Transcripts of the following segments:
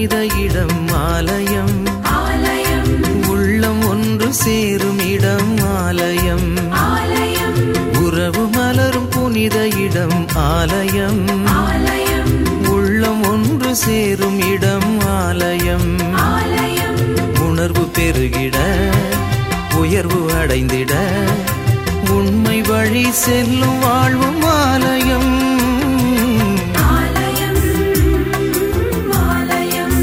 புனித இடம் ஆலயம் ஆலயம் உள்ளம் ஒன்று சேரும் இடம் ஆலயம் ஆலயம் உறவு மலரும் புனித இடம் ஆலயம் ஆலயம் உள்ளம் ஒன்று சேரும் இடம் ஆலயம் ஆலயம் உணர்வு பெருகிட உயர்வு அடைந்திட உண்மை வழி செல்லும் வாழ்வும் ஆலயம் ஆலயம் ஆலயம்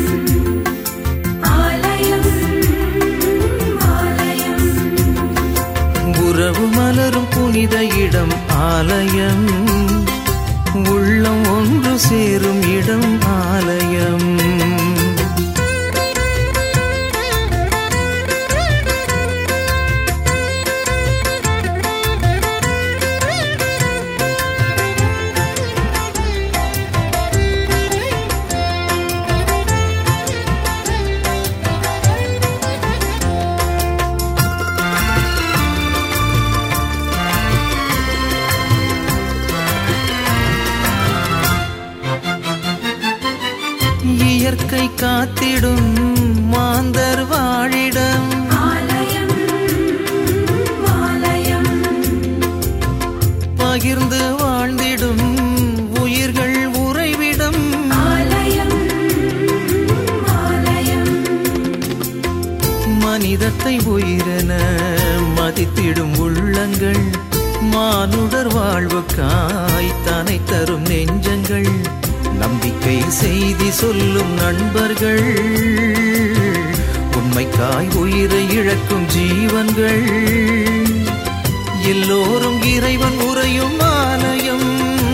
ஆலயம் ஆலயம் உறவு மலரும் புனித இடம் ஆலயம் உள்ளம் ஒன்று சேரும் இடம் ஆலயம் இயற்கை காத்திடும் மாந்தர் வாழிடம் ஆலயம் ஆலயம் பகிர்ந்து வாழ்ந்திடும் உயிர்கள் உறைவிடம் ஆலயம் ஆலயம் மனிதத்தை உயிரென மதித்திடும் உள்ளங்கள் மானுடர் வாழ்வுக்காய் தனை தரும் நெஞ்சங்கள் நம்பிக்கை செய்தி சொல்லும் நண்பர்கள் உண்மைக்காய் உயிரை இழக்கும் ஜீவன்கள் எல்லோரும் இறைவன் உறையும் ஆலயம்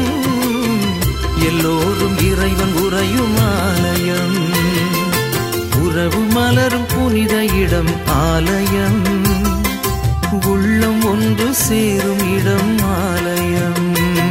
எல்லோரும் இறைவன் உறையும் ஆலயம் உறவு மலரும் புனித இடம் ஆலயம் உள்ளம் ஒன்று சேரும் இடம் ஆலயம்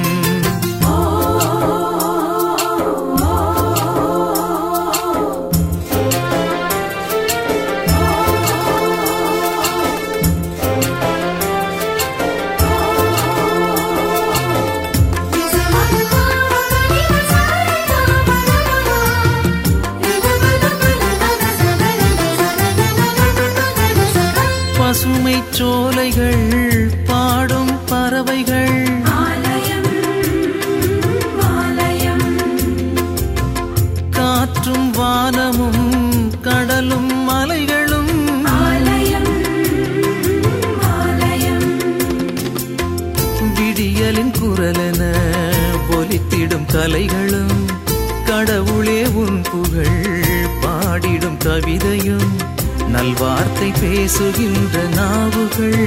பசுமை சோலைகள் பாடும் பறவைகள் ஆலயம் ஆலயம் காற்றும் வானமும் கடலும் மலைகளும் ஆலயம் ஆலயம் விடியலின் குரலென ஒலித்திடும் கலைகளும் கடவுளே உன் புகழ் பாடிடும் கவிதையும் நல்வார்த்தை பேசுகின்ற நாவுகள்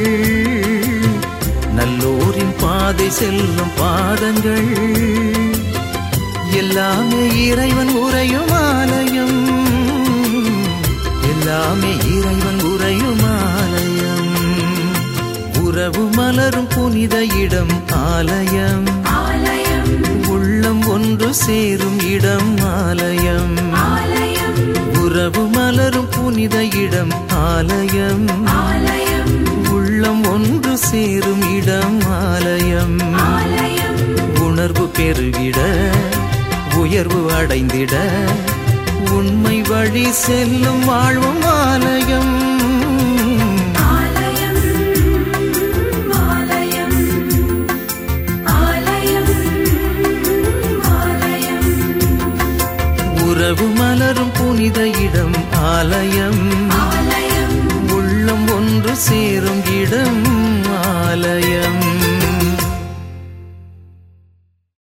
நல்லோரின் பாதை செல்லும் பாதங்கள் எல்லாமே இறைவன் உறையும் ஆலயம் எல்லாமே இறைவன் உறையும் ஆலயம் உறவு மலரும் புனித இடம் ஆலயம் ஆலயம் உள்ளம் ஒன்று சேரும் இடம் ஆலயம் ஆலயம் உறவு மலரும் புனித இடம் ஆலயம் ஆலயம் உள்ளம் ஒன்று சேரும் இடம் ஆலயம் ஆலயம் உணர்வு பெருகிட உயர்வு அடைந்திட உண்மை வழி செல்லும் வாழ்வும் ஆலயம் ஆலயம் ஆலயம் ஆலயம் ஆலயம் உறவு மலரும் புனித இடம் ஆலயம்